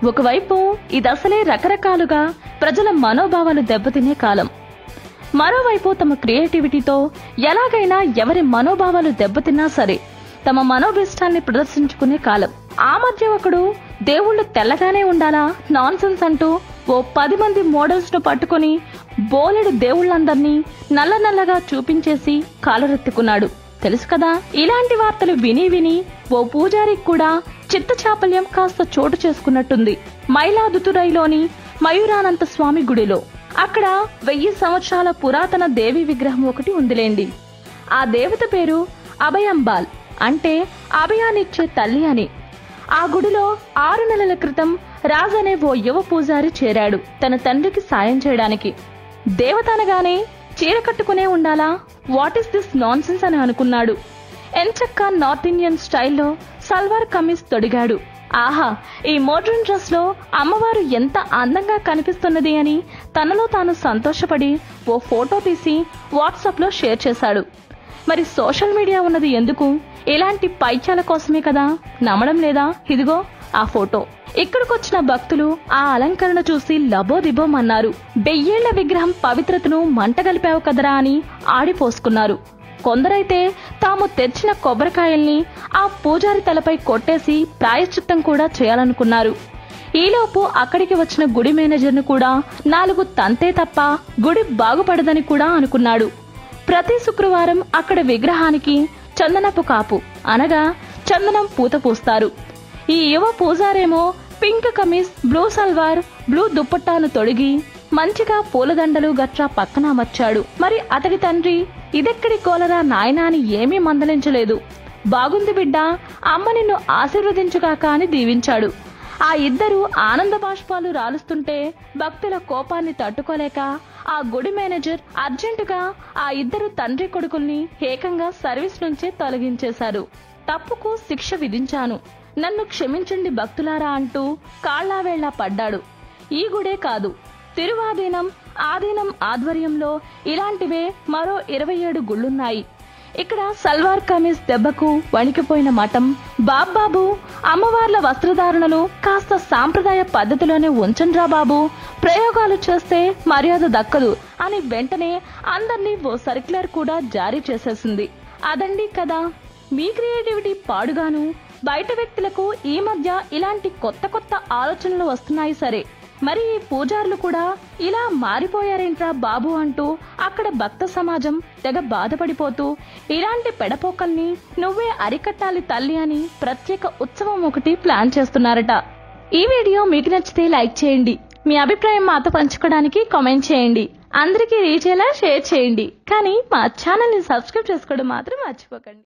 ఒకవైపు ఇది అసలే రకరకాలుగా ప్రజల మనోభావాలు దెబ్బతినే కాలం మరోవైపు తమ క్రియేటివిటీతో ఎలాగైనా ఎవరి మనోభావాలు దెబ్బతిన్నా సరే తమ మనోభిష్టాన్ని ప్రదర్శించుకునే కాలం ఆ మధ్య ఒకడు దేవుళ్ళు తెల్లగానే ఉండాలా నాన్సెన్స్ అంటూ ఓ పది మంది మోడల్స్ ను పట్టుకుని బోలెడు దేవుళ్ళందర్నీ నల్ల నల్లగా చూపించేసి కాలరెత్తుకున్నాడు తెలుసు కదా ఇలాంటి వార్తలు విని విని ఓ పూజారికి కూడా చిత్త చాపల్యం కాస్త చోటు చేసుకున్నట్టుంది మైలాదుతురైలోని మయూరానంత స్వామి గుడిలో అక్కడ వెయ్యి సంవత్సరాల పురాతన దేవి విగ్రహం ఒకటి ఉందిలేండి ఆ దేవత పేరు అభయంబాల్ అంటే అభయాన్నిచ్చే తల్లి అని ఆ గుడిలో ఆరు నెలల క్రితం రాజ్ అనే ఓ యువ పూజారి చేరాడు తన తండ్రికి సాయం చేయడానికి దేవత అనగానే చీర కట్టుకునే ఉండాలా వాట్ ఇస్ దిస్ నాన్ అని అనుకున్నాడు ఎంచక్క నార్త్ ఇండియన్ స్టైల్లో సల్వార్ కమీజ్ తొడిగాడు ఆహా ఈ మోడ్రన్ డ్రెస్ లో అమ్మవారు ఎంత అందంగా కనిపిస్తున్నది అని తనలో తాను సంతోషపడి ఓ ఫోటో తీసి వాట్సాప్ లో షేర్ చేశాడు మరి సోషల్ మీడియా ఉన్నది ఎందుకు ఇలాంటి పైత్యాల కోసమే కదా నమ్మడం లేదా ఇదిగో ఆ ఫోటో ఇక్కడికొచ్చిన భక్తులు ఆ అలంకరణ చూసి లబోదిబోమన్నారు బెయ్యేళ్ల విగ్రహం పవిత్రతను మంటగలిపావు కదరా అని ఆడిపోసుకున్నారు కొందరైతే తాము తెచ్చిన కొబ్బరికాయల్ని ఆ పూజారి తలపై కొట్టేసి ప్రాయశ్చిత్తం కూడా చేయాలనుకున్నారు ఈలోపు అక్కడికి వచ్చిన గుడి మేనేజర్ను కూడా నాలుగు తంతే తప్ప గుడి బాగుపడదని కూడా అనుకున్నాడు ప్రతి శుక్రవారం అక్కడ విగ్రహానికి చందనపు కాపు అనగా చందనం పూత పూస్తారు ఈ యువ పూజారేమో pink kameez blue salwar blue దుప్పట్టాను తొడిగి మంచిగా పూలదండలు గట్రా పక్కన అమర్చాడు మరి అతడి తండ్రి ఇదెక్కడి కోలరా నాయనా అని ఏమీ మందలించలేదు బాగుంది బిడ్డ అమ్మ నిన్ను ఆశీర్వదించుగాక అని దీవించాడు ఆ ఇద్దరు ఆనంద బాష్పాలు రాలుస్తుంటే భక్తుల కోపాన్ని తట్టుకోలేక ఆ గుడి మేనేజర్ అర్జెంటుగా ఆ ఇద్దరు తండ్రి కొడుకుల్ని ఏకంగా సర్వీస్ నుంచే తొలగించేశారు తప్పుకు శిక్ష విధించాను నన్ను క్షమించండి భక్తులారా అంటూ కాళ్లావేళ్లా పడ్డాడు ఈ గుడే కాదు తిరువాధీనం ఆధీనం ఆధ్వర్యంలో ఇలాంటివే మరో ఇరవై ఏడు గుళ్ళున్నాయి ఇక్కడ సల్వార్ కమీజ్ దెబ్బకు వణికిపోయిన మఠం బాబ్బాబు అమ్మవార్ల వస్త్రధారణలు కాస్త సాంప్రదాయ పద్ధతిలోనే ఉంచండ్రా బాబు ప్రయోగాలు చేస్తే మర్యాద దక్కదు అని వెంటనే అందర్నీ ఓ సర్క్యులర్ కూడా జారీ చేసేసింది అదండి కదా మీ క్రియేటివిటీ పాడుగాను బయట వ్యక్తులకు ఈ మధ్య ఇలాంటి కొత్త కొత్త ఆలోచనలు వస్తున్నాయి సరే మరి ఈ పూజారులు కూడా ఇలా మారిపోయారేంట్రా బాబు అంటూ అక్కడ భక్త సమాజం తెగ బాధపడిపోతూ ఇలాంటి పెడపోకల్ని నువ్వే అరికట్టాలి తల్లి అని ప్రత్యేక ఉత్సవం ఒకటి ప్లాన్ చేస్తున్నారట ఈ వీడియో మీకు నచ్చితే లైక్ చేయండి మీ అభిప్రాయం మాతో పంచుకోవడానికి కామెంట్ చేయండి అందరికీ రీచ్ అయ్యేలా షేర్ చేయండి కానీ మా ఛానల్ని సబ్స్క్రైబ్ చేసుకోవడం మాత్రం మర్చిపోకండి